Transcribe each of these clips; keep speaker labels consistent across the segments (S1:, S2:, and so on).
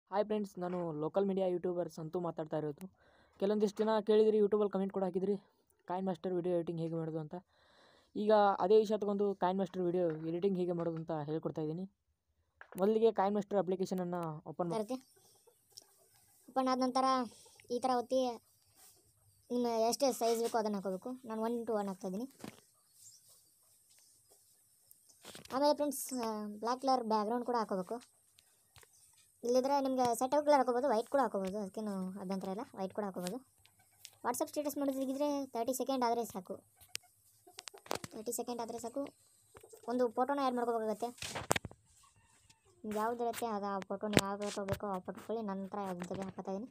S1: hi friends ನಾನು local media YouTuber Santhu ಮಾತಾಡ್ತಾ ಇರೋದು ಕೆಲವೊಂದಿಷ್ಟು ಜನ ಕೇಳಿದ್ರಿ ಯೂಟ್ಯೂಬಲ್ಲಿ ಕಮೆಂಟ್ ಕೂಡ ಹಾಕಿದ್ರಿ ಕಾಯಿನ್ ಮಾಸ್ಟರ್ ವಿಡಿಯೋ ಎಡಿಟಿಂಗ್ ಹೇಗೆ ಮಾಡೋದು ಅಂತ ಈಗ ಅದೇ ವಿಷಯ ತೊಗೊಂಡು ಕಾಯಿನ್ ಮಾಸ್ಟರ್ ವಿಡಿಯೋ ಎಡಿಟಿಂಗ್ ಹೇಗೆ ಮಾಡೋದು ಅಂತ ಹೇಳ್ಕೊಡ್ತಾ ಇದ್ದೀನಿ ಮೊದಲಿಗೆ ಕಾಯಿನ್ ಮಾಸ್ಟರ್ ಅಪ್ಲಿಕೇಶನನ್ನು ಓಪನ್ ಮಾಡಿ
S2: ಇರುತ್ತೆ ಓಪನ್ ಆದ ನಂತರ ಈ ಥರ ಒತ್ತಿ ನಿಮ್ಮ ಎಷ್ಟು ಸೈಜ್ ಬೇಕೋ ಅದನ್ನು ಹಾಕೋಬೇಕು ನಾನು ಒನ್ ಟು ಒನ್ ಹಾಕ್ತಾಯಿದ್ದೀನಿ ಆಮೇಲೆ ಫ್ರೆಂಡ್ಸ್ ಬ್ಲ್ಯಾಕ್ ಕಲರ್ ಬ್ಯಾಕ್ಗ್ರೌಂಡ್ ಕೂಡ ಹಾಕೋಬೇಕು ಇಲ್ಲಿದ್ರೆ ನಿಮಗೆ ಸೆಟ್ ಔಟ್ ಕಲರ್ ಹಾಕೋಬೋದು ವೈಟ್ ಕೂಡ ಹಾಕೋಬೋದು ಅದಕ್ಕೇನು ಅಭ್ಯಂತರ ಇಲ್ಲ ವೈಟ್ ಕೂಡ ಹಾಕೋಬೋದು ವಾಟ್ಸಪ್ ಸ್ಟೇಟಸ್ ಮಾಡೋದಿದ್ರೆ ತರ್ಟಿ ಸೆಕೆಂಡ್ ಆದರೆ ಸಾಕು ತರ್ಟಿ ಸೆಕೆಂಡ್ ಆದರೆ ಸಾಕು ಒಂದು ಫೋಟೋನ ಆ್ಯಡ್ ಮಾಡ್ಕೋಬೇಕಾಗತ್ತೆ ನಿಮ್ಗೆ ಯಾವ್ದು ಇರುತ್ತೆ ಅದು ಆ ಫೋಟೋನ ಯಾವ ಫೋಟೋ ಬೇಕೋ ಆ ಫೋಟೋ ಕೊಳ್ಳಿ ನಂತರ ಅದ್ರ ಹಾಕೋತಾ ಇದೀನಿ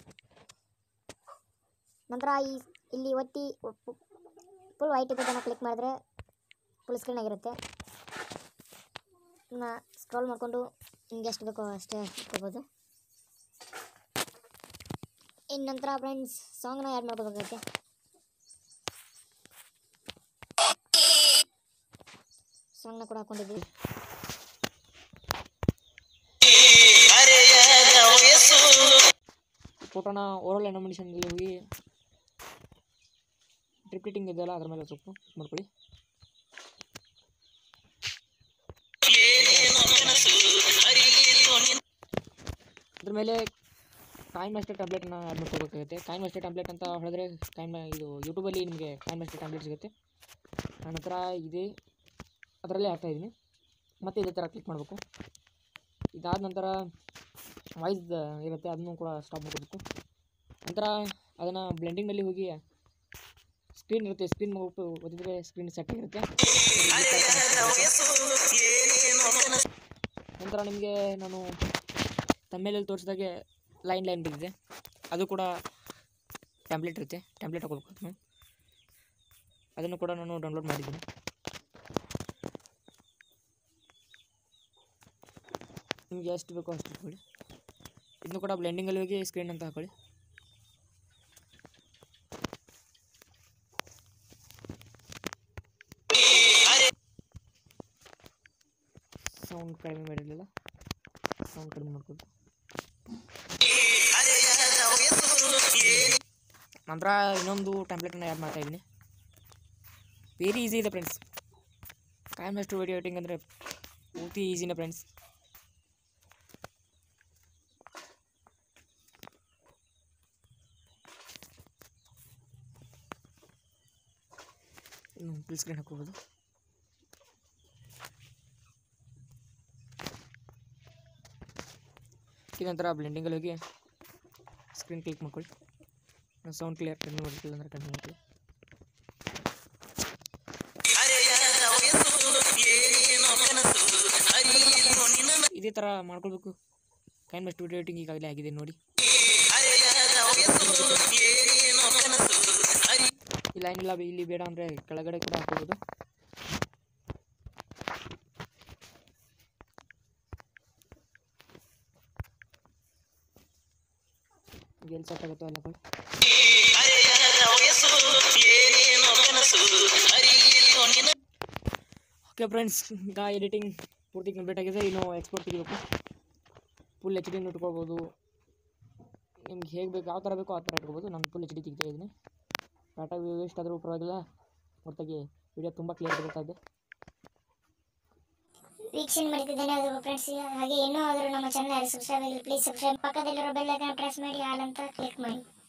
S2: ನಂತರ ಈ ಇಲ್ಲಿ ಒತ್ತಿ ಫುಲ್ ವೈಟ್ ಇದ್ದದನ್ನು ಕ್ಲಿಕ್ ಮಾಡಿದ್ರೆ ಫುಲ್ ಸ್ಕ್ರೀನ್ ಆಗಿರುತ್ತೆ ಇನ್ನು ಸ್ಕ್ರೋಲ್ ಮಾಡಿಕೊಂಡು ನಿಮ್ಗೆ ಎಷ್ಟು ಬೇಕೋ ಅಷ್ಟೇ ಹಾಕೋಬೋದು ಇನ್ನು ನಂತರ ಫ್ರೆಂಡ್ಸ್ ಸಾಂಗ್ನ ಆ್ಯಡ್ ಮಾಡ್ಕೋಬೇಕಾಗುತ್ತೆ ಸಾಂಗ್ನ ಕೂಡ ಹಾಕೊಂಡಿದ್ವಿ
S1: ಫೋಟೋನ ಓರಲ್ ಎನಮಿನೇಷನಲ್ಲಿ ಹೋಗಿ ರಿಪೀಟಿಂಗ್ ಇದೆಯಲ್ಲ ಅದ್ರ ಮೇಲೆ ಸ್ವಲ್ಪ ಮಾಡ್ಕೊಳ್ಳಿ ಅದ್ರ ಮೇಲೆ ಕಾಯಿನ್ ಮಾಸ್ಟರ್ ಟ್ಯಾಬ್ಲೆಟನ್ನು ಆ್ಯಡ್ ಮಾಡ್ಕೋಬೇಕಾಗುತ್ತೆ ಕಾಯಿನ್ ಮಾಸ್ಟರ್ ಟ್ಯಾಬ್ಲೆಟ್ ಅಂತ ಹೇಳಿದ್ರೆ ಕಾಯಿನ್ ಇದು ಯೂಟ್ಯೂಬಲ್ಲಿ ನಿಮಗೆ ಕಾಯಿನ್ ಮಾಸ್ಟರ್ ಟ್ಯಾಬ್ಲೆಟ್ ಸಿಗುತ್ತೆ ನನ್ನ ಹತ್ರ ಇದೆ ಅದರಲ್ಲೇ ಹಾಕ್ತಾ ಇದ್ದೀನಿ ಮತ್ತೆ ಇದೇ ಥರ ಕ್ಲಿಕ್ ಮಾಡಬೇಕು ಇದಾದ ನಂತರ ವಾಯ್ಸ್ ಇರುತ್ತೆ ಅದನ್ನು ಕೂಡ ಸ್ಟಾಪ್ ಮಾಡ್ಕೋಬೇಕು ನಂತರ ಅದನ್ನು ಬ್ಲೆಂಡಿಂಗ್ನಲ್ಲಿ ಹೋಗಿ ಸ್ಕ್ರೀನ್ ಇರುತ್ತೆ ಸ್ಕ್ರೀನ್ ಹೋಗ್ಬಿಟ್ಟು ಓದಿದ್ರೆ ಸ್ಕ್ರೀನ್ ಸೆಟ್ ಆಗಿರುತ್ತೆ ನಂತರ ನಿಮಗೆ ನಾನು ತಮ್ಮೇಲಲ್ಲಿ ತೋರಿಸಿದಾಗೆ ಲೈನ್ ಲೈನ್ ಬಿದ್ದಿದೆ ಅದು ಕೂಡ ಟ್ಯಾಂಪ್ಲೆಟ್ ಇರುತ್ತೆ ಟ್ಯಾಂಪ್ಲೆಟ್ ಹಾಕೋಬೇಕು ಅದನ್ನು ಅದನ್ನು ಕೂಡ ನಾನು ಡೌನ್ಲೋಡ್ ಮಾಡಿದ್ದೀನಿ ನಿಮಗೆ ಎಷ್ಟು ಬೇಕೋ ಅಷ್ಟು ಹಾಕೊಳ್ಳಿ ಇದನ್ನು ಕೂಡ ಬ್ಲೆಂಡಿಂಗಲ್ಲಿ ಹೋಗಿ ಸ್ಕ್ರೀನ್ ಅಂತ ಹಾಕೊಳ್ಳಿ ಸೌಂಡ್ ಕಡಿಮೆ ಮಾಡಿರಲಿಲ್ಲ ಸೌಂಡ್ ಕಡಿಮೆ ಮಾಡ್ಕೊಬೇಕು ನಂತರ ಇನ್ನೊಂದು ಟೆಂಪ್ಲೇಟನ್ನು ಆ್ಯಡ್ ಮಾಡ್ತಾ ಇದ್ದೀನಿ ವೆರಿ ಈಸಿ ಇದೆ ಫ್ರೆಂಡ್ಸ್ ಕಾಯಂ ಅಷ್ಟು ವಿಡಿಯೋ ಎಡಿಟಿಂಗ್ ಅಂದರೆ ಪೂರ್ತಿ ಈಸಿನೇ ಫ್ರೆಂಡ್ಸ್ ಫುಲ್ ಸ್ಕ್ರೀನ್ ಹಾಕೋಬೋದು ಈ ನಂತರ ಬ್ಲೆಂಡಿಂಗಲ್ಲಿ ಹೋಗಿ ಸ್ಕ್ರೀನ್ ಕ್ಲಿಕ್ ಮಾಡ್ಕೊಳ್ಳಿ ಸೌಂಡ್ ಕ್ಲಿಯರ್ ಕಡಿಮೆ ಬರ್ತದೆ ಅಂದರೆ ಕಡಿಮೆ ಮಾಡ್ಕೊಳ್ಳಿ ಇದೇ ಥರ ಮಾಡ್ಕೊಳ್ಬೇಕು ಕೈನ್ ಬೆಸ್ಟ್ ವಿಡಿಯೋ ಎಡಿಟಿಂಗ್ ಈಗಾಗಲೇ ಆಗಿದೆ ನೋಡಿ ಈ ಲೈನ್ ಇಲ್ಲ ಇಲ್ಲಿ ಬೇಡ ಅಂದರೆ ಕೆಳಗಡೆ ಕೂಡ ಹಾಕೋಬೋದು ಎಲ್ಲಿ ಸೆಟ್ ಆಗುತ್ತೋ ಅಲ್ಲ ಕೊಡಿ ಓಕೆ ಫ್ರೆಂಡ್ಸ್ ಈಗ ಎಡಿಟಿಂಗ್ ಪೂರ್ತಿ ಕಂಪ್ಲೀಟ್ ಆಗಿದೆ ಇನ್ನು ಎಕ್ಸ್ಪೋರ್ಟ್ ತೆಗಿಬೇಕು ಫುಲ್ ಎಚ್ ಡಿನ ಇಟ್ಕೊಳ್ಬೋದು ನಿಮ್ಗೆ ಹೇಗೆ ಬೇಕು ಯಾವ ಥರ ಬೇಕೋ ಆ ಥರ ಇಟ್ಕೊಬೋದು ನಾನು ಫುಲ್ ಎಚ್ ಡಿ ತೆಗಿತಾ ಇದ್ದೀನಿ ಡಾಟಾ ವೇಸ್ಟ್ ಆದರೂ ಪರವಾಗಿಲ್ಲ ಹೊರತಾಗಿ ವಿಡಿಯೋ ತುಂಬ ಕ್ಲಿಯರ್ ಬರ್ತಾ ಇದೆ
S2: ವೀಕ್ಷಣೆ ಮಾಡಿದ್ದೇನೆ ಅದು ಫ್ರೆಂಡ್ಸ್ ಹಾಗೆ ಇನ್ನೂ ಆದರೂ ನಮ್ಮ ಚಾನಲ್ ಸಬ್ಸ್ಕ್ರೈಬ್ ಆಗಿಲ್ಲ ಪ್ಲೀಸ್ ಸಬ್ಸ್ಕ್ರೈಬ್ ಪಕ್ಕದಲ್ಲಿರೋ ಬೆಲ್ ಐಕಾನ್ ಪ್ರೆಸ್ ಮಾಡಿ ಆಲ್ ಅಂತ ಕ್ಲಿಕ್ ಮಾಡಿ